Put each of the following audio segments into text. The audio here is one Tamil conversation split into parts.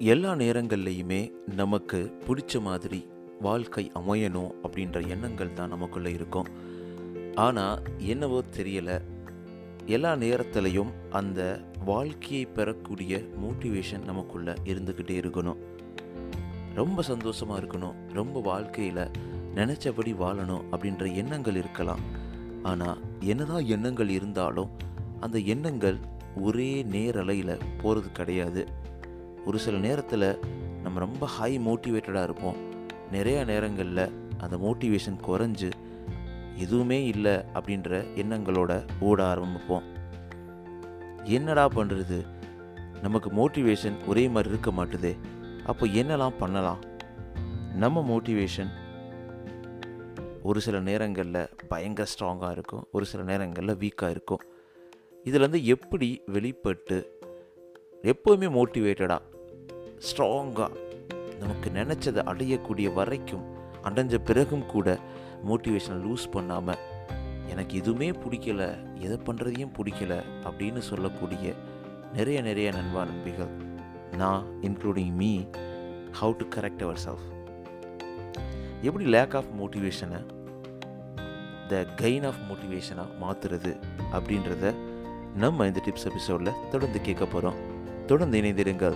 எல்லா நேரங்கள்லையுமே நமக்கு பிடிச்ச மாதிரி வாழ்க்கை அமையணும் அப்படின்ற எண்ணங்கள் தான் நமக்குள்ளே இருக்கும் ஆனால் என்னவோ தெரியலை எல்லா நேரத்துலையும் அந்த வாழ்க்கையை பெறக்கூடிய மோட்டிவேஷன் நமக்குள்ளே இருந்துக்கிட்டே இருக்கணும் ரொம்ப சந்தோஷமாக இருக்கணும் ரொம்ப வாழ்க்கையில் நினச்சபடி வாழணும் அப்படின்ற எண்ணங்கள் இருக்கலாம் ஆனால் என்னதான் எண்ணங்கள் இருந்தாலும் அந்த எண்ணங்கள் ஒரே நேரலையில் போகிறது கிடையாது ஒரு சில நேரத்தில் நம்ம ரொம்ப ஹை மோட்டிவேட்டடாக இருப்போம் நிறைய நேரங்களில் அந்த மோட்டிவேஷன் குறைஞ்சு எதுவுமே இல்லை அப்படின்ற எண்ணங்களோட ஓட ஆரம்பிப்போம் என்னடா பண்ணுறது நமக்கு மோட்டிவேஷன் ஒரே மாதிரி இருக்க மாட்டுதே அப்போ என்னெல்லாம் பண்ணலாம் நம்ம மோட்டிவேஷன் ஒரு சில நேரங்களில் பயங்கர ஸ்ட்ராங்காக இருக்கும் ஒரு சில நேரங்களில் வீக்காக இருக்கும் இதுலேருந்து எப்படி வெளிப்பட்டு எப்போவுமே மோட்டிவேட்டடாக ஸ்ட்ராங்காக நமக்கு நினச்சதை அடையக்கூடிய வரைக்கும் அடைஞ்ச பிறகும் கூட மோட்டிவேஷனை லூஸ் பண்ணாமல் எனக்கு எதுவுமே பிடிக்கல எதை பண்ணுறதையும் பிடிக்கல அப்படின்னு சொல்லக்கூடிய நிறைய நிறைய நண்பா நண்பிகள் நான் including me how to correct ourself எப்படி லேக் ஆஃப் மோட்டிவேஷனை த கெயின் ஆஃப் மோட்டிவேஷனாக மாற்றுறது அப்படின்றத நம்ம இந்த டிப்ஸ் எபிசோடில் தொடர்ந்து கேட்க போகிறோம் தொடர்ந்து இணைந்திருங்கள்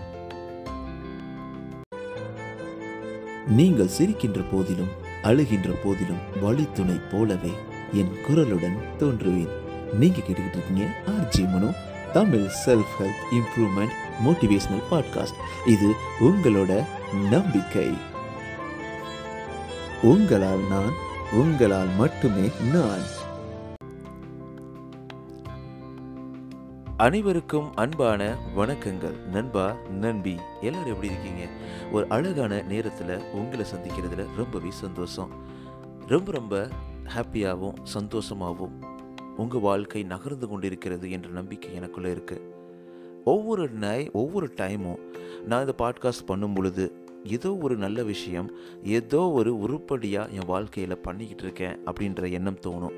நீங்கள் சிரிக்கின்ற போதிலும் அழுகின்ற போதிலும் வழித்துணை போலவே என் குரலுடன் தோன்றுவேன் நீங்க கேட்டுக்கிட்டு இருக்கீங்க RJ Mano Tamil self help improvement motivational podcast இது உங்களோட நம்பிக்கை உங்களால் நான் உங்களால் மட்டுமே நான் அனைவருக்கும் அன்பான வணக்கங்கள் நண்பா நண்பி எல்லாரும் எப்படி இருக்கீங்க ஒரு அழகான நேரத்தில் உங்களை சந்திக்கிறதுல ரொம்பவே சந்தோஷம் ரொம்ப ரொம்ப ஹாப்பியாகவும் சந்தோஷமாகவும் உங்கள் வாழ்க்கை நகர்ந்து கொண்டிருக்கிறது என்ற நம்பிக்கை எனக்குள்ளே இருக்குது ஒவ்வொரு நை ஒவ்வொரு டைமும் நான் இந்த பாட்காஸ்ட் பண்ணும் பொழுது ஏதோ ஒரு நல்ல விஷயம் ஏதோ ஒரு உருப்படியாக என் வாழ்க்கையில் பண்ணிக்கிட்டு இருக்கேன் அப்படின்ற எண்ணம் தோணும்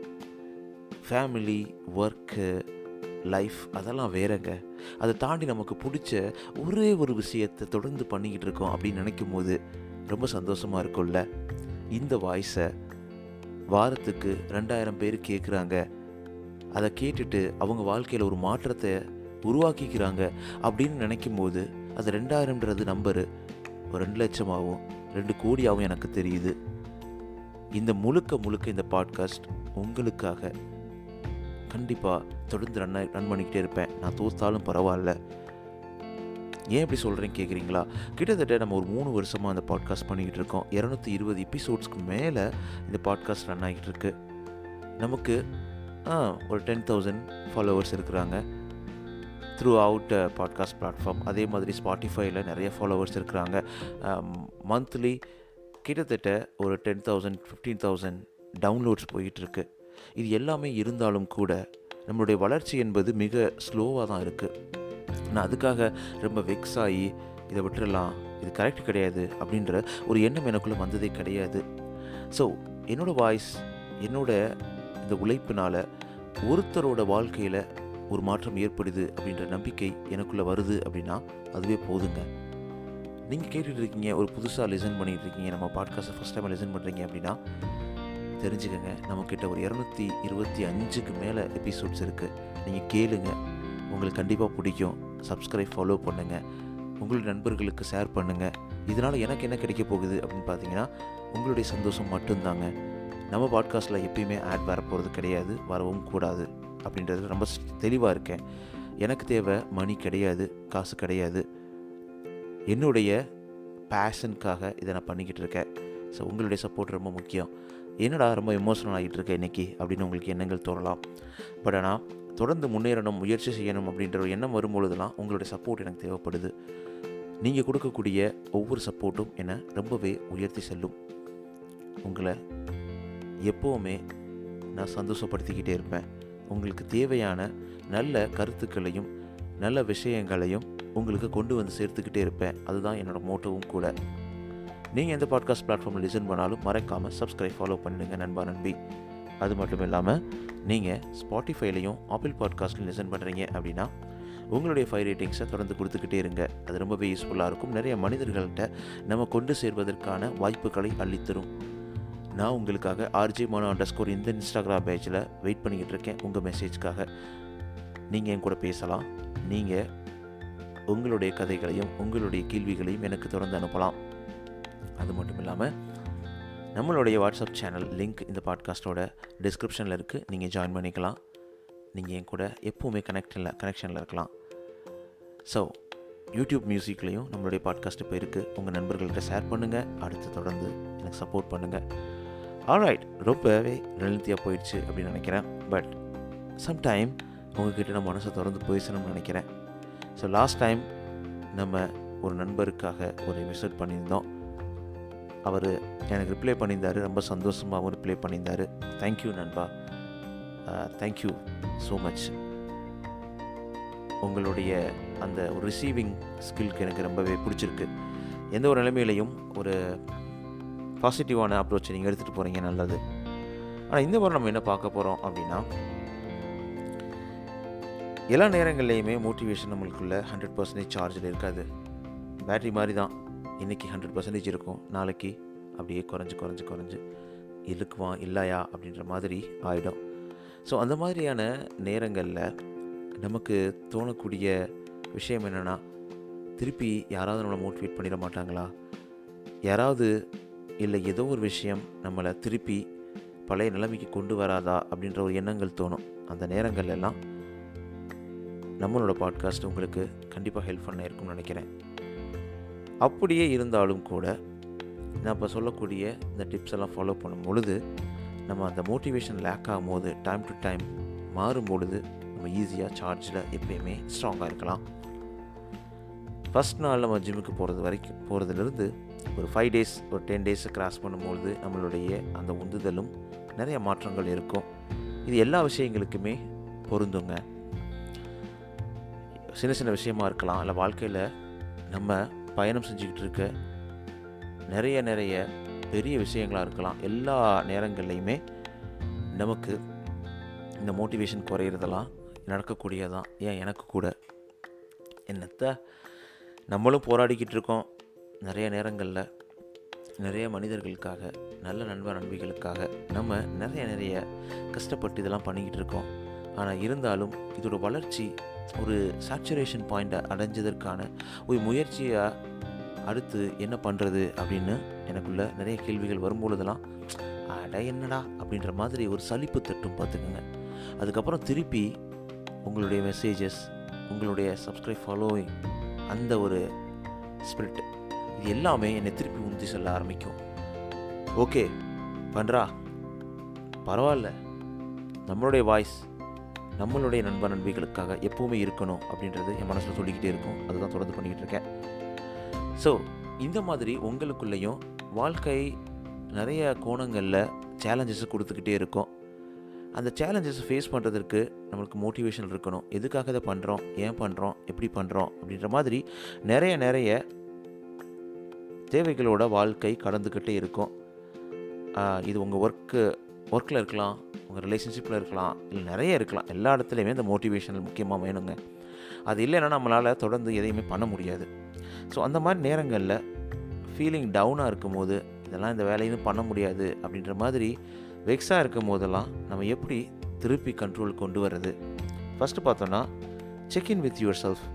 ஃபேமிலி ஒர்க்கு லைஃப் அதெல்லாம் வேறங்க அதை தாண்டி நமக்கு பிடிச்ச ஒரே ஒரு விஷயத்தை தொடர்ந்து பண்ணிக்கிட்டு இருக்கோம் அப்படின்னு நினைக்கும் போது ரொம்ப சந்தோஷமாக இருக்கும்ல இந்த வாய்ஸை வாரத்துக்கு ரெண்டாயிரம் பேர் கேட்குறாங்க அதை கேட்டுட்டு அவங்க வாழ்க்கையில் ஒரு மாற்றத்தை உருவாக்கிக்கிறாங்க அப்படின்னு நினைக்கும் போது அது ரெண்டாயிரம்ன்றது நம்பரு ஒரு ரெண்டு லட்சமாகவும் ரெண்டு கோடியாகவும் எனக்கு தெரியுது இந்த முழுக்க முழுக்க இந்த பாட்காஸ்ட் உங்களுக்காக கண்டிப்பாக தொடர்ந்து ரன் ரன் பண்ணிக்கிட்டே இருப்பேன் நான் தோத்தாலும் பரவாயில்ல ஏன் இப்படி சொல்கிறேன்னு கேட்குறீங்களா கிட்டத்தட்ட நம்ம ஒரு மூணு வருஷமாக அந்த பாட்காஸ்ட் பண்ணிக்கிட்டு இருக்கோம் இரநூத்தி இருபது எபிசோட்ஸ்க்கு மேலே இந்த பாட்காஸ்ட் ரன் ஆகிட்டு இருக்கு நமக்கு ஆ ஒரு டென் தௌசண்ட் ஃபாலோவர்ஸ் இருக்கிறாங்க த்ரூ அவுட் பாட்காஸ்ட் பிளாட்ஃபார்ம் அதே மாதிரி ஸ்பாட்டிஃபைல நிறைய ஃபாலோவர்ஸ் இருக்கிறாங்க மந்த்லி கிட்டத்தட்ட ஒரு ten thousand fifteen thousand downloads போயிட்டுருக்கு இது எல்லாமே இருந்தாலும் கூட நம்மளுடைய வளர்ச்சி என்பது மிக ஸ்லோவாக தான் இருக்குது நான் அதுக்காக ரொம்ப வெக்ஸ் ஆகி இதை விட்டுறலாம் இது கரெக்ட் கிடையாது அப்படின்ற ஒரு எண்ணம் எனக்குள்ளே வந்ததே கிடையாது ஸோ என்னோடய வாய்ஸ் என்னோட இந்த உழைப்பினால் ஒருத்தரோட வாழ்க்கையில் ஒரு மாற்றம் ஏற்படுது அப்படின்ற நம்பிக்கை எனக்குள்ளே வருது அப்படின்னா அதுவே போதுங்க நீங்கள் கேட்டுட்டு இருக்கீங்க ஒரு புதுசாக லிசன் பண்ணிகிட்டு இருக்கீங்க நம்ம பாட்காஸ்ட்டை ஃபஸ்ட் டைம் லிசன் பண்ணுறீங்க அப்படின்னா தெரிஞ்சுக்கங்க நம்மக்கிட்ட ஒரு இரநூத்தி இருபத்தி அஞ்சுக்கு மேலே எபிசோட்ஸ் இருக்குது நீங்கள் கேளுங்க உங்களுக்கு கண்டிப்பாக பிடிக்கும் சப்ஸ்கிரைப் ஃபாலோ பண்ணுங்கள் உங்களுடைய நண்பர்களுக்கு ஷேர் பண்ணுங்கள் இதனால் எனக்கு என்ன கிடைக்க போகுது அப்படின்னு பார்த்தீங்கன்னா உங்களுடைய சந்தோஷம் மட்டும்தாங்க நம்ம பாட்காஸ்ட்டில் எப்பயுமே ஆட் வரப்போகிறது கிடையாது வரவும் கூடாது அப்படின்றது ரொம்ப தெளிவாக இருக்கேன் எனக்கு தேவை மணி கிடையாது காசு கிடையாது என்னுடைய பேஷனுக்காக இதை நான் பண்ணிக்கிட்டு இருக்கேன் ஸோ உங்களுடைய சப்போர்ட் ரொம்ப முக்கியம் என்னடா ரொம்ப எமோஷனல் ஆகிட்டு இருக்கேன் இன்றைக்கி அப்படின்னு உங்களுக்கு எண்ணங்கள் தோணலாம் பட் ஆனால் தொடர்ந்து முன்னேறணும் முயற்சி செய்யணும் அப்படின்ற ஒரு எண்ணம் வரும்பொழுதுலாம் உங்களுடைய சப்போர்ட் எனக்கு தேவைப்படுது நீங்கள் கொடுக்கக்கூடிய ஒவ்வொரு சப்போர்ட்டும் என்னை ரொம்பவே உயர்த்தி செல்லும் உங்களை எப்போவுமே நான் சந்தோஷப்படுத்திக்கிட்டே இருப்பேன் உங்களுக்கு தேவையான நல்ல கருத்துக்களையும் நல்ல விஷயங்களையும் உங்களுக்கு கொண்டு வந்து சேர்த்துக்கிட்டே இருப்பேன் அதுதான் என்னோடய மோட்டோவும் கூட நீங்கள் எந்த பாட்காஸ்ட் பிளாட்ஃபார்மில் லிசன் பண்ணாலும் மறக்காமல் சப்ஸ்கிரைப் ஃபாலோ பண்ணிடுங்க நண்பா நண்பி அது மட்டும் இல்லாமல் நீங்கள் ஸ்பாட்டிஃபைலையும் ஆப்பிள் பாட்காஸ்ட்லையும் லிசன் பண்ணுறீங்க அப்படின்னா உங்களுடைய ஃபைவ் ரேட்டிங்ஸை தொடர்ந்து கொடுத்துக்கிட்டே இருங்க அது ரொம்பவே யூஸ்ஃபுல்லாக இருக்கும் நிறைய மனிதர்கள்ட்ட நம்ம கொண்டு சேர்வதற்கான வாய்ப்புகளை அள்ளித்தரும் நான் உங்களுக்காக ஆர்ஜே மனோ அண்டர் ஸ்கோர் இந்த இன்ஸ்டாகிராம் பேஜில் வெயிட் பண்ணிக்கிட்டு இருக்கேன் உங்கள் மெசேஜ்க்காக நீங்கள் என் கூட பேசலாம் நீங்கள் உங்களுடைய கதைகளையும் உங்களுடைய கேள்விகளையும் எனக்கு தொடர்ந்து அனுப்பலாம் அது மட்டும் இல்லாமல் நம்மளுடைய வாட்ஸ்அப் சேனல் லிங்க் இந்த பாட்காஸ்ட்டோட டிஸ்கிரிப்ஷனில் இருக்குது நீங்கள் ஜாயின் பண்ணிக்கலாம் நீங்கள் என் கூட எப்போவுமே கனெக்டில் கனெக்ஷனில் இருக்கலாம் ஸோ யூடியூப் மியூசிக்லேயும் நம்மளுடைய பாட்காஸ்ட் இப்போ இருக்குது உங்கள் நண்பர்கள்ட்ட ஷேர் பண்ணுங்கள் அடுத்து தொடர்ந்து எனக்கு சப்போர்ட் பண்ணுங்கள் ஆல்ரைட் ரொம்பவே லென்த்தியாக போயிடுச்சு அப்படின்னு நினைக்கிறேன் பட் சம்டைம் உங்ககிட்ட நான் மனசை திறந்து பேசணும்னு நினைக்கிறேன் ஸோ லாஸ்ட் டைம் நம்ம ஒரு நண்பருக்காக ஒரு எபிசோட் பண்ணியிருந்தோம் அவர் எனக்கு ரிப்ளை பண்ணியிருந்தார் ரொம்ப சந்தோஷமாகவும் ரிப்ளை பண்ணியிருந்தார் தேங்க்யூ நண்பா தேங்க்யூ ஸோ மச் உங்களுடைய அந்த ஒரு ரிசீவிங் ஸ்கில்க்கு எனக்கு ரொம்பவே பிடிச்சிருக்கு எந்த ஒரு நிலைமையிலையும் ஒரு பாசிட்டிவான அப்ரோச்சை நீங்கள் எடுத்துகிட்டு போகிறீங்க நல்லது ஆனால் இந்த வாரம் நம்ம என்ன பார்க்க போகிறோம் அப்படின்னா எல்லா நேரங்கள்லையுமே மோட்டிவேஷன் நம்மளுக்குள்ள ஹண்ட்ரட் பர்சன்டேஜ் சார்ஜில் இருக்காது பேட்ரி மாதிரி தான் இன்றைக்கி ஹண்ட்ரட் பர்சன்டேஜ் இருக்கும் நாளைக்கு அப்படியே குறைஞ்சு குறைஞ்சு குறைஞ்சு இருக்குவான் இல்லையா அப்படின்ற மாதிரி ஆகிடும் ஸோ அந்த மாதிரியான நேரங்களில் நமக்கு தோணக்கூடிய விஷயம் என்னென்னா திருப்பி யாராவது நம்மளை மோட்டிவேட் பண்ணிட மாட்டாங்களா யாராவது இல்லை ஏதோ ஒரு விஷயம் நம்மளை திருப்பி பழைய நிலைமைக்கு கொண்டு வராதா அப்படின்ற ஒரு எண்ணங்கள் தோணும் அந்த நேரங்கள் எல்லாம் நம்மளோட பாட்காஸ்ட் உங்களுக்கு கண்டிப்பாக ஹெல்ப் பண்ண இருக்கும்னு நினைக்கிறேன் அப்படியே இருந்தாலும் கூட நான் இப்போ சொல்லக்கூடிய இந்த டிப்ஸ் எல்லாம் ஃபாலோ பண்ணும் பொழுது நம்ம அந்த மோட்டிவேஷன் லேக் ஆகும் போது டைம் டு டைம் மாறும் பொழுது நம்ம ஈஸியாக சார்ஜில் எப்பயுமே ஸ்ட்ராங்காக இருக்கலாம் ஃபஸ்ட் நாள் நம்ம ஜிம்முக்கு போகிறது வரைக்கும் போகிறதுலேருந்து ஒரு ஃபைவ் டேஸ் ஒரு டென் டேஸை கிராஸ் பண்ணும்பொழுது நம்மளுடைய அந்த உந்துதலும் நிறைய மாற்றங்கள் இருக்கும் இது எல்லா விஷயங்களுக்குமே பொருந்துங்க சின்ன சின்ன விஷயமா இருக்கலாம் இல்லை வாழ்க்கையில் நம்ம பயணம் செஞ்சுக்கிட்டு இருக்க நிறைய நிறைய பெரிய விஷயங்களாக இருக்கலாம் எல்லா நேரங்கள்லையுமே நமக்கு இந்த மோட்டிவேஷன் குறையிறதெல்லாம் நடக்கக்கூடியதான் ஏன் எனக்கு கூட என்னத்த நம்மளும் போராடிக்கிட்டு இருக்கோம் நிறைய நேரங்களில் நிறைய மனிதர்களுக்காக நல்ல நண்பர் நண்பிகளுக்காக நம்ம நிறைய நிறைய கஷ்டப்பட்டு இதெல்லாம் பண்ணிக்கிட்டு இருக்கோம் ஆனால் இருந்தாலும் இதோட வளர்ச்சி ஒரு சேச்சுரேஷன் பாயிண்ட்டை அடைஞ்சதற்கான ஒரு முயற்சியாக அடுத்து என்ன பண்ணுறது அப்படின்னு எனக்குள்ள நிறைய கேள்விகள் வரும்பொழுதெல்லாம் அட என்னடா அப்படின்ற மாதிரி ஒரு சலிப்பு தட்டும் பார்த்துக்குங்க அதுக்கப்புறம் திருப்பி உங்களுடைய மெசேஜஸ் உங்களுடைய சப்ஸ்கிரைப் ஃபாலோவிங் அந்த ஒரு ஸ்பிரிட் இது எல்லாமே என்னை திருப்பி உந்தி செல்ல ஆரம்பிக்கும் ஓகே பண்ணுறா பரவாயில்ல நம்மளுடைய வாய்ஸ் நம்மளுடைய நண்பர் நண்பிகளுக்காக எப்போவுமே இருக்கணும் அப்படின்றது என் மனசில் சொல்லிக்கிட்டே இருக்கும் அதுதான் தொடர்ந்து பண்ணிக்கிட்டு இருக்கேன் ஸோ இந்த மாதிரி உங்களுக்குள்ளேயும் வாழ்க்கை நிறைய கோணங்களில் சேலஞ்சஸ் கொடுத்துக்கிட்டே இருக்கும் அந்த சேலஞ்சஸ் ஃபேஸ் பண்ணுறதுக்கு நம்மளுக்கு மோட்டிவேஷன் இருக்கணும் எதுக்காக இதை பண்ணுறோம் ஏன் பண்ணுறோம் எப்படி பண்ணுறோம் அப்படின்ற மாதிரி நிறைய நிறைய தேவைகளோட வாழ்க்கை கடந்துக்கிட்டே இருக்கும் ஆஹ் இது உங்கள் ஒர்க்கு ஒர்க்கில் இருக்கலாம் உங்கள் ரிலேஷன்ஷிப்பில் இருக்கலாம் இல்லை நிறைய இருக்கலாம் எல்லா இடத்துலையுமே இந்த மோட்டிவேஷன் முக்கியமாக வேணுங்க அது இல்லைன்னா நம்மளால் தொடர்ந்து எதையுமே பண்ண முடியாது ஸோ அந்த மாதிரி நேரங்களில் ஃபீலிங் டவுனாக இருக்கும் போது இதெல்லாம் இந்த வேலையும் பண்ண முடியாது அப்படின்ற மாதிரி வெக்ஸாக இருக்கும் போதெல்லாம் நம்ம எப்படி திருப்பி கண்ட்ரோல் கொண்டு வர்றது ஃபஸ்ட்டு பார்த்தோன்னா check in with yourself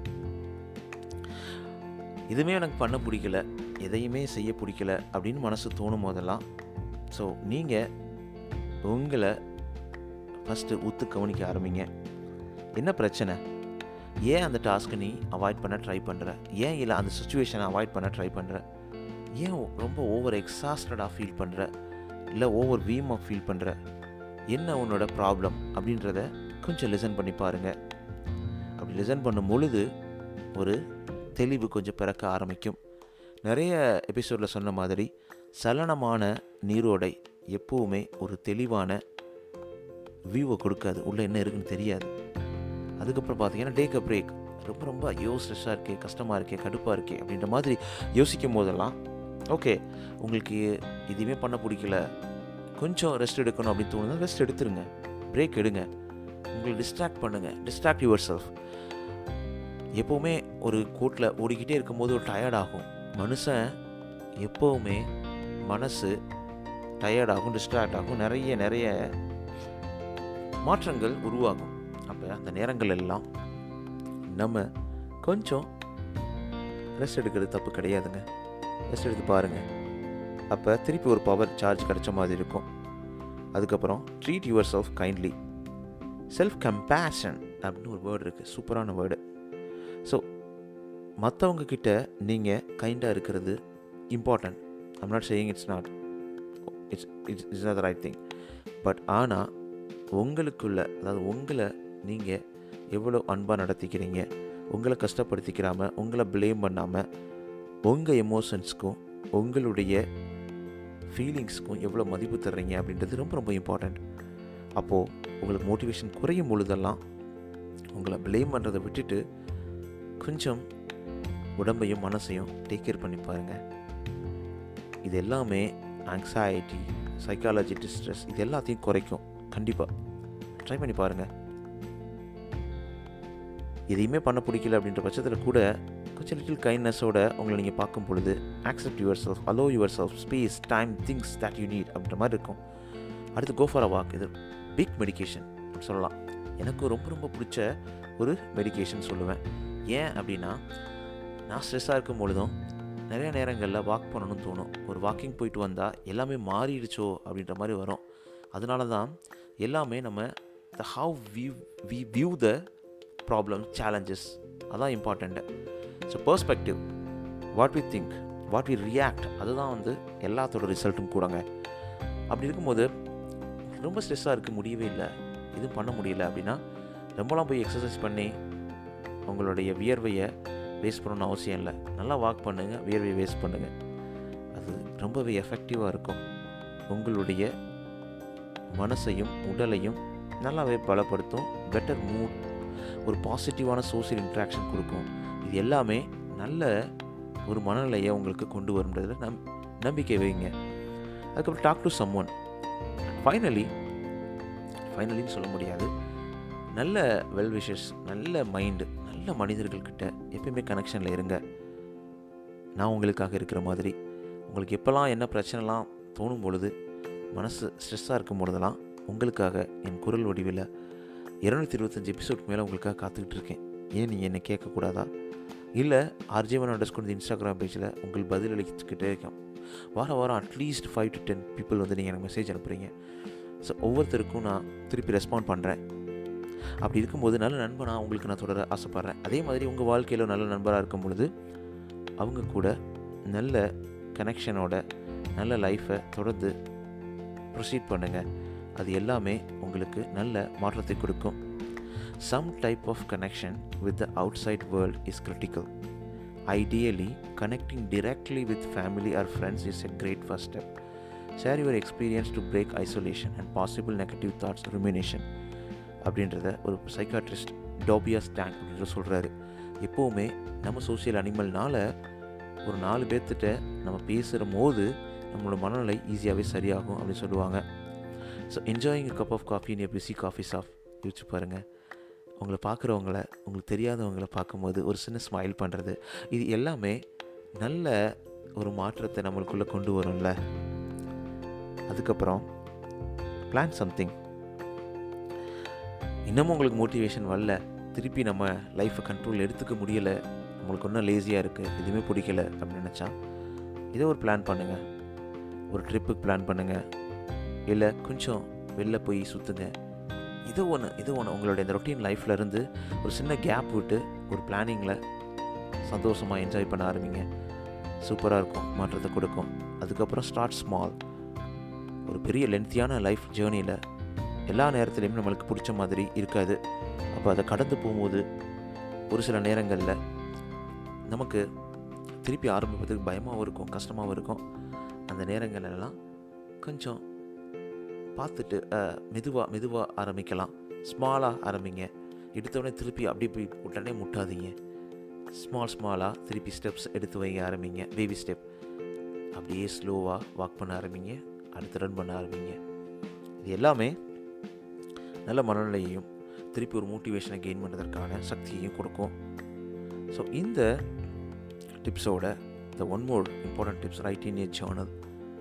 இதுவுமே எனக்கு பண்ண பிடிக்கல எதையுமே செய்ய பிடிக்கல அப்படின்னு மனசு தோணும் போதெல்லாம் ஸோ நீங்கள் உங்களை ஃபஸ்ட்டு உத்து கவனிக்க ஆரம்பிங்க என்ன பிரச்சனை ஏன் அந்த டாஸ்க்கை நீ அவாய்ட் பண்ண ட்ரை பண்ணுற ஏன் இல்லை அந்த சுச்சுவேஷனை அவாய்ட் பண்ண ட்ரை பண்ணுற ஏன் ரொம்ப ஓவர் எக்ஸாஸ்டடாக ஃபீல் பண்ணுற இல்லை ஓவர் வீமாக ஃபீல் பண்ணுற என்ன உன்னோட ப்ராப்ளம் அப்படின்றத கொஞ்சம் லிசன் பண்ணி பாருங்கள் அப்படி லிசன் பண்ணும் பொழுது ஒரு தெளிவு கொஞ்சம் பிறக்க ஆரம்பிக்கும் நிறைய எபிசோடில் சொன்ன மாதிரி சலனமான நீரோடை எப்போவுமே ஒரு தெளிவான வியூவை கொடுக்காது உள்ளே என்ன இருக்குன்னு தெரியாது அதுக்கப்புறம் பார்த்தீங்கன்னா டேக் அ பிரேக் ரொம்ப ரொம்ப ஐயோ ஸ்ட்ரெஸ்ஸாக இருக்கே கஷ்டமாக இருக்கே கடுப்பாக இருக்கே அப்படின்ற மாதிரி யோசிக்கும் போதெல்லாம் ஓகே உங்களுக்கு எதுவுமே பண்ண பிடிக்கல கொஞ்சம் ரெஸ்ட் எடுக்கணும் அப்படின்னு தோணுது ரெஸ்ட் எடுத்துருங்க பிரேக் எடுங்க உங்களை டிஸ்ட்ராக்ட் பண்ணுங்கள் டிஸ்ட்ராக்ட் யுவர் செல்ஃப் எப்போவுமே ஒரு கோட்டில் ஓடிக்கிட்டே இருக்கும்போது ஒரு டயர்ட் ஆகும் மனுஷன் எப்போவுமே மனசு டயர்ட் ஆகும் டிஸ்ட்ராக்ட் ஆகும் நிறைய நிறைய மாற்றங்கள் உருவாகும் அப்போ அந்த நேரங்கள் எல்லாம் நம்ம கொஞ்சம் ரெஸ்ட் எடுக்கிறது தப்பு கிடையாதுங்க ரெஸ்ட் எடுத்து பாருங்கள் அப்போ திருப்பி ஒரு பவர் சார்ஜ் கிடைச்ச மாதிரி இருக்கும் அதுக்கப்புறம் treat yourself kindly self compassion அப்படின்னு ஒரு வேர்டு இருக்குது சூப்பரான வேர்டு ஸோ மற்றவங்க கிட்ட நீங்கள் கைண்டாக இருக்கிறது important I'm not saying it's not it's it's it's not the right thing but ஆனால் உங்களுக்குள்ள அதாவது உங்களை நீங்கள் எவ்வளோ அன்பாக நடத்திக்கிறீங்க உங்களை கஷ்டப்படுத்திக்கிறாமல் உங்களை ப்ளேம் பண்ணாமல் உங்கள் எமோஷன்ஸ்க்கும் உங்களுடைய ஃபீலிங்ஸ்க்கும் எவ்வளோ மதிப்பு தர்றீங்க அப்படின்றது ரொம்ப ரொம்ப இம்பார்ட்டண்ட் அப்போது உங்களுக்கு மோட்டிவேஷன் குறையும் பொழுதெல்லாம் உங்களை ப்ளேம் பண்ணுறதை விட்டுட்டு கொஞ்சம் உடம்பையும் மனசையும் டேக் கேர் பண்ணி பாருங்கள் இது எல்லாமே ஆங்ஸைட்டி சைக்காலஜி டிஸ்ட்ரெஸ் இது எல்லாத்தையும் குறைக்கும் கண்டிப்பாக ட்ரை பண்ணி பாருங்கள் எதையுமே பண்ண பிடிக்கல அப்படின்ற பட்சத்தில் கூட கொஞ்சம் லிட்டில் கைண்ட்னஸோட உங்களை நீங்கள் பார்க்கும் பொழுது accept yourself allow yourself space time things that you need அப்படின்ற மாதிரி இருக்கும் அடுத்து கோ ஃபார் அ வாக் இது பிக் மெடிகேஷன் சொல்லலாம் எனக்கு ரொம்ப ரொம்ப பிடிச்ச ஒரு மெடிகேஷன் சொல்லுவேன் ஏன் அப்படின்னா நான் ஸ்ட்ரெஸ்ஸாக இருக்கும் பொழுதும் நிறைய நேரங்களில் வாக் பண்ணணும்னு தோணும் ஒரு வாக்கிங் போயிட்டு வந்தால் எல்லாமே மாறிடுச்சோ அப்படின்ற மாதிரி வரும் அதனால தான் எல்லாமே நம்ம the how view we view the problem challenges அதான் important so perspective what we think what we react அதுதான் வந்து எல்லாத்தோட ரிசல்ட்டும் கூடங்க அப்படி இருக்கும்போது ரொம்ப ஸ்ட்ரெஸ்ஸாக இருக்க முடியவே இல்லை எதுவும் பண்ண முடியல அப்படின்னா ரொம்பலாம் போய் எக்ஸசைஸ் பண்ணி உங்களுடைய வியர்வையை வேஸ்ட் பண்ணணும்னு அவசியம் இல்லை நல்லா வாக் பண்ணுங்கள் வியர்வையை வேஸ்ட் பண்ணுங்கள் அது ரொம்பவே எஃபெக்டிவாக இருக்கும் உங்களுடைய மனசையும் உடலையும் நல்லாவே பலப்படுத்தும் பெட்டர் மூட் ஒரு பாசிட்டிவான சோசியல் இன்ட்ராக்ஷன் கொடுக்கும் இது எல்லாமே நல்ல ஒரு மனநிலையை உங்களுக்கு கொண்டு வரும்ன்றதுல நம் நம்பிக்கை வைங்க அதுக்கப்புறம் talk to someone finally ஃபைனலின்னு சொல்ல முடியாது நல்ல வெல்விஷஸ் நல்ல மைண்டு நல்ல மனிதர்கள்கிட்ட எப்பயுமே கனெக்ஷனில் இருங்க நான் உங்களுக்காக இருக்கிற மாதிரி உங்களுக்கு எப்போல்லாம் என்ன பிரச்சனைலாம் தோணும் பொழுது மனசு ஸ்ட்ரெஸ்ஸாக இருக்கும் பொழுதெல்லாம் உங்களுக்காக என் குரல் வடிவில் இரநூத்தி இருபத்தஞ்சி எபிசோட் மேலே உங்களுக்காக காத்துக்கிட்டு இருக்கேன் ஏன் நீங்கள் என்னை கேட்கக்கூடாதா இல்லை ஆர்ஜேவன் அண்டர்ஸ்கொண்டு இன்ஸ்டாகிராம் பேஜில் உங்கள் பதில் அளிச்சுக்கிட்டே இருக்கேன் வாரம் வாரம் at least five to ten people வந்து நீங்கள் எனக்கு மெசேஜ் அனுப்புகிறீங்க ஸோ ஒவ்வொருத்தருக்கும் நான் திருப்பி ரெஸ்பாண்ட் பண்ணுறேன் அப்படி இருக்கும்போது நல்ல நண்பனாக உங்களுக்கு நான் தொடர ஆசைப்பட்றேன் அதே மாதிரி உங்கள் வாழ்க்கையில் நல்ல நண்பராக இருக்கும் பொழுது அவங்க கூட நல்ல கனெக்ஷனோட நல்ல லைஃப்பை தொடர்ந்து ப்ரொசீட் பண்ணுங்கள் அது எல்லாமே உங்களுக்கு நல்ல மாற்றத்தை கொடுக்கும் some type of connection with the outside world is critical ideally connecting directly with family or friends is a great first step share your experience to break isolation and possible negative thoughts rumination அப்படின்றத ஒரு சைக்காட்ரிஸ்ட் டோபியா ஸ்டாங் அப்படின்ற சொல்கிறாரு எப்போவுமே நம்ம சோசியல் அனிமல்னால ஒரு நாலு பேர்த்திட்ட நம்ம பேசுகிற போது நம்மளோட மனநிலை ஈஸியாகவே சரியாகும் அப்படின்னு சொல்லுவாங்க so enjoying cup of coffee in busy coffee shop யோசிச்சு பாருங்கள் உங்களை பார்க்குறவங்கள உங்களுக்கு தெரியாதவங்கள பார்க்கும்போது ஒரு சின்ன ஸ்மைல் பண்ணுறது இது எல்லாமே நல்ல ஒரு மாற்றத்தை நம்மளுக்குள்ளே கொண்டு வரும்ல அதுக்கப்புறம் பிளான் சம்திங் இன்னமும் உங்களுக்கு மோட்டிவேஷன் வரல திருப்பி நம்ம லைஃப்பை கண்ட்ரோல் எடுத்துக்க முடியலை நம்மளுக்கு ஒன்றும் லேசியாக இருக்குது எதுவுமே பிடிக்கல அப்படின்னு நினச்சா ஏதோ ஒரு பிளான் பண்ணுங்கள் ஒரு ட்ரிப்புக்கு பிளான் பண்ணுங்கள் இல்லை கொஞ்சம் வெளில போய் சுற்றுங்க இது ஒன்று இது ஒன்று உங்களுடைய இந்த ரொட்டீன் லைஃப்பில் இருந்து ஒரு சின்ன கேப் விட்டு ஒரு பிளானிங்கில் சந்தோஷமாக என்ஜாய் பண்ண ஆரம்பிங்க சூப்பராக இருக்கும் மாற்றத்தை கொடுக்கும் அதுக்கப்புறம் ஸ்டார்ட் ஸ்மால் ஒரு பெரிய லென்த்தியான லைஃப் ஜேர்னியில் எல்லா நேரத்துலையுமே நம்மளுக்கு பிடிச்ச மாதிரி இருக்காது அப்போ அதை கடந்து போகும்போது ஒரு சில நேரங்களில் நமக்கு திருப்பி ஆரம்பிப்பதுக்கு பயமாகவும் இருக்கும் கஷ்டமாகவும் இருக்கும் அந்த நேரங்களெல்லாம் கொஞ்சம் பார்த்துட்டு மெதுவாக மெதுவாக ஆரம்பிக்கலாம் ஸ்மாலாக ஆரம்பிங்க எடுத்தோடனே திருப்பி அப்படி போய் உடனே முட்டாதீங்க ஸ்மால் ஸ்மாலாக திருப்பி ஸ்டெப்ஸ் எடுத்து வைங்க ஆரம்பிங்க பேபி ஸ்டெப் அப்படியே ஸ்லோவாக வாக் பண்ண ஆரம்பிங்க அடுத்து ரன் பண்ண ஆரம்பிங்க இது எல்லாமே நல்ல மனநிலையையும் திருப்பி ஒரு மோட்டிவேஷனை கெயின் பண்ணுறதற்கான சக்தியையும் கொடுக்கும் ஸோ இந்த டிப்ஸோட the one more important tips write in a journal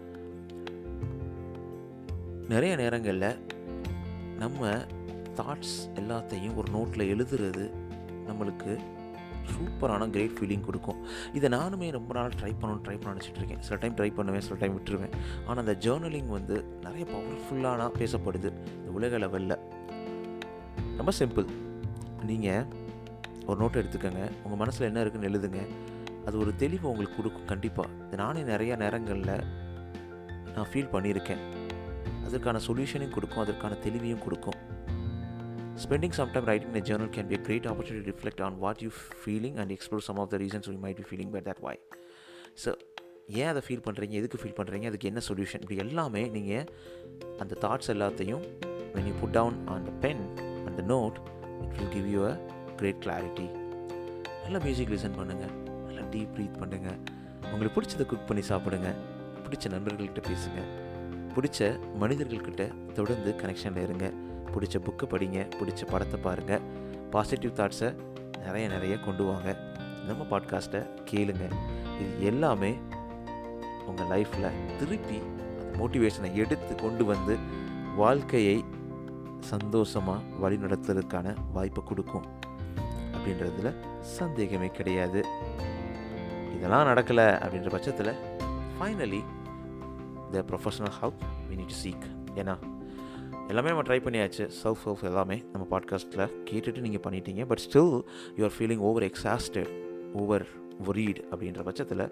நிறைய நேரங்களில் நம்ம தாட்ஸ் எல்லாத்தையும் ஒரு நோட்டில் எழுதுறது நம்மளுக்கு சூப்பரான கிரேட் ஃபீலிங் கொடுக்கும் இதை நானுமே ரொம்ப நாள் ட்ரை பண்ணணும் ட்ரை பண்ண நினச்சிட்டு இருக்கேன் சில டைம் ட்ரை பண்ணுவேன் சில டைம் விட்டுருவேன் ஆனால் அந்த ஜேர்னலிங் வந்து நிறைய பவர்ஃபுல்லான பேசப்படுது இந்த உலக லெவலில் ரொம்ப சிம்பிள் நீங்கள் ஒரு நோட் எடுத்துக்கோங்க உங்கள் மனசில் என்ன இருக்குன்னு எழுதுங்க அது ஒரு தெளிவை உங்களுக்கு கொடுக்கும் கண்டிப்பாக இது நானே நிறையா நேரங்களில் நான் ஃபீல் பண்ணியிருக்கேன் அதற்கான சொல்யூஷனையும் கொடுக்கும் அதற்கான தெளிவையும் கொடுக்கும் Spending some time writing in a journal can be a great opportunity to reflect on what you're feeling and explore some of the reasons you might be feeling but that why. So ஏன் அதை ஃபீல் பண்ணுறீங்க எதுக்கு ஃபீல் பண்ணுறீங்க அதுக்கு என்ன சொல்யூஷன் இப்படி எல்லாமே நீங்கள் அந்த தாட்ஸ் எல்லாத்தையும் when you put down on the pen on the note it will give you a great clarity நல்லா மியூசிக் லிசன் பண்ணுங்கள் நல்லா டீப் ப்ரீத் பண்ணுங்கள் உங்களுக்கு பிடிச்சதை குக் பண்ணி சாப்பிடுங்க பிடிச்ச நண்பர்கள்கிட்ட பேசுங்க பிடிச்ச மனிதர்கள்கிட்ட தொடர்ந்து கனெக்ஷனில் இருங்க பிடிச்ச புக்கை படிங்க பிடிச்ச படத்தை பாருங்கள் பாசிட்டிவ் தாட்ஸை நிறைய நிறைய கொண்டு வாங்க நம்ம பாட்காஸ்ட்டை கேளுங்க இது எல்லாமே உங்கள் லைஃப்பில் திருப்பி அந்த மோட்டிவேஷனை எடுத்து கொண்டு வந்து வாழ்க்கையை சந்தோஷமாக வழிநடத்துறதுக்கான வாய்ப்பை கொடுக்கும் அப்படின்றதுல சந்தேகமே கிடையாது இதெல்லாம் நடக்கலை அப்படின்ற பட்சத்தில் finally the professional help we need to seek ஏன்னா எல்லாமே நம்ம ட்ரை பண்ணியாச்சு செல்ஃப் ஹெல்ப் எல்லாமே நம்ம பாட்காஸ்ட்டில் கேட்டுட்டு நீங்கள் பண்ணிட்டீங்க but still you are feeling over exhausted over worried அப்படின்ற பட்சத்தில்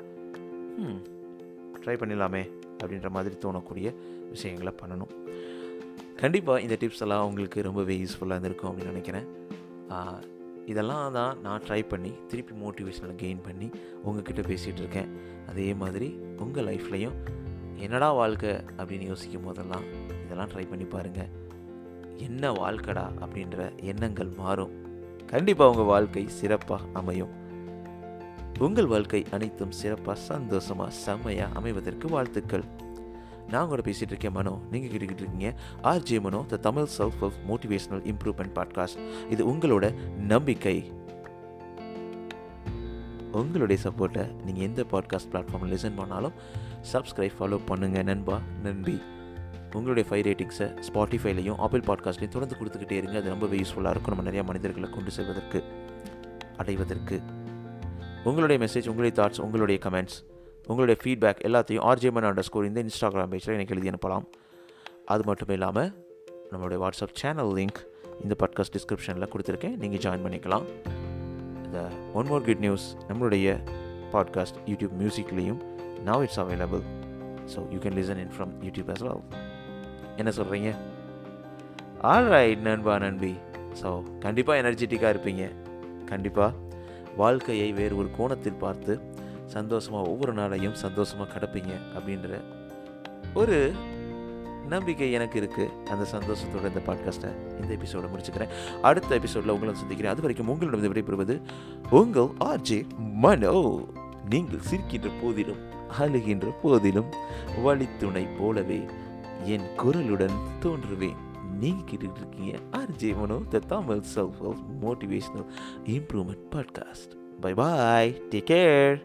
ட்ரை பண்ணிடலாமே அப்படின்ற மாதிரி தோணக்கூடிய விஷயங்களை பண்ணணும் கண்டிப்பாக இந்த டிப்ஸ் எல்லாம் உங்களுக்கு ரொம்பவே யூஸ்ஃபுல்லாக இருந்திருக்கும் அப்படின்னு நினைக்கிறேன் ஆஹ், இதெல்லாம் தான் நான் ட்ரை பண்ணி திருப்பி மோட்டிவேஷனில் கெயின் பண்ணி உங்ககிட்ட பேசிகிட்டு இருக்கேன் அதே மாதிரி உங்கள் லைஃப்லையும் என்னடா வாழ்க்கை அப்படின்னு யோசிக்கும் போதெல்லாம் இதெல்லாம் ட்ரை பண்ணி பாருங்கள் என்ன வாழ்க்கடா அப்படின்ற எண்ணங்கள் மாறும் கண்டிப்பாக உங்கள் வாழ்க்கை சிறப்பாக அமையும் உங்கள் வாழ்க்கை அனைத்தும் சிறப்பாக சந்தோஷமாக செம்மையாக அமைவதற்கு வாழ்த்துக்கள் நான் கூட பேசிகிட்டு இருக்கேன் மனோ நீங்கள் கேட்டுக்கிட்டு இருக்கீங்க RJ Mano the Tamil self help motivational improvement podcast இது உங்களோட நம்பிக்கை உங்களுடைய சப்போர்ட்டை நீங்கள் எந்த பாட்காஸ்ட் பிளாட்ஃபார்மில் லிசன் பண்ணாலும் சப்ஸ்கிரைப் ஃபாலோ பண்ணுங்கள் நண்பா நன்றி உங்களுடைய ஃபைவ் ரேட்டிங்ஸை ஸ்பாட்டிஃபைலையும் ஆப்பிள் பாட்காஸ்ட்லையும் தொடர்ந்து கொடுத்துக்கிட்டே இருங்க அது ரொம்பவே யூஸ்ஃபுல்லாக இருக்கும் நம்ம நிறையா மனிதர்களை கொண்டு செல்வதற்கு அடைவதற்கு உங்களுடைய மெசேஜ் உங்களுடைய தாட்ஸ் உங்களுடைய கமெண்ட்ஸ் உங்களுடைய ஃபீட்பேக் எல்லாத்தையும் ஆர்ஜேமன் அண்டர் ஸ்கோர் இந்த இன்ஸ்டாகிராம் பேஜில் எனக்கு எழுதி அனுப்பலாம் அது மட்டும் இல்லாமல் நம்மளுடைய வாட்ஸ்அப் சேனல் லிங்க் இந்த பாட்காஸ்ட் டிஸ்கிரிப்ஷனில் கொடுத்துருக்கேன் நீங்கள் ஜாயின் பண்ணிக்கலாம் இந்த ஒன் மோர் குட் நியூஸ் நம்மளுடைய பாட்காஸ்ட் யூடியூப் மியூசிக்லேயும் now it's available so you can listen in from YouTube as well என்ன சொல்கிறீங்க ஆல் ரைட் நண்பா நண்பி ஸோ கண்டிப்பாக எனர்ஜெட்டிக்காக இருப்பீங்க கண்டிப்பாக வாழ்க்கையை வேறு ஒரு கோணத்தில் பார்த்து சந்தோஷமாக ஒவ்வொரு நாளையும் சந்தோஷமாக கடப்பீங்க அப்படின்ற ஒரு நம்பிக்கை எனக்கு இருக்குது அந்த சந்தோஷத்தோட இந்த பாட்காஸ்ட்டை இந்த எபிசோட முடிச்சுக்கிறேன் அடுத்த எபிசோடில் உங்களை சந்திக்கிறேன் அது வரைக்கும் உங்களிடம் விடைபெறுவது உங்கள் ஆர்ஜே மனோ நீங்கள் சிரிக்கின்ற போதிலும் அழுகின்ற போதிலும் வழித்துணை போலவே என் குரலுடன் தோன்றுவேன் நீங்க கேட்டுட்டு இருக்கீங்க RJ Mano the Tamil self motivational improvement podcast bye bye take care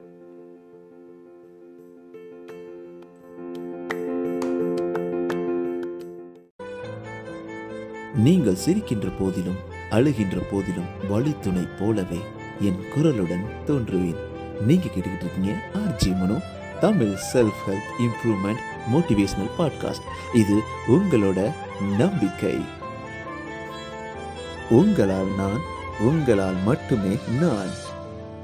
நீங்கள் சிரிக்கின்ற போதிலும் அழுகின்ற போதிலும் வழித்துணை போலவே என் குரலுடன் தோன்றுவேன் நீங்க கேட்டுக்கிட்டு இருக்கீங்க RJ Mano Tamil self help improvement motivational podcast இது உங்களோட நம்பிக்கை உங்களால் நான் உங்களால் மட்டுமே நான்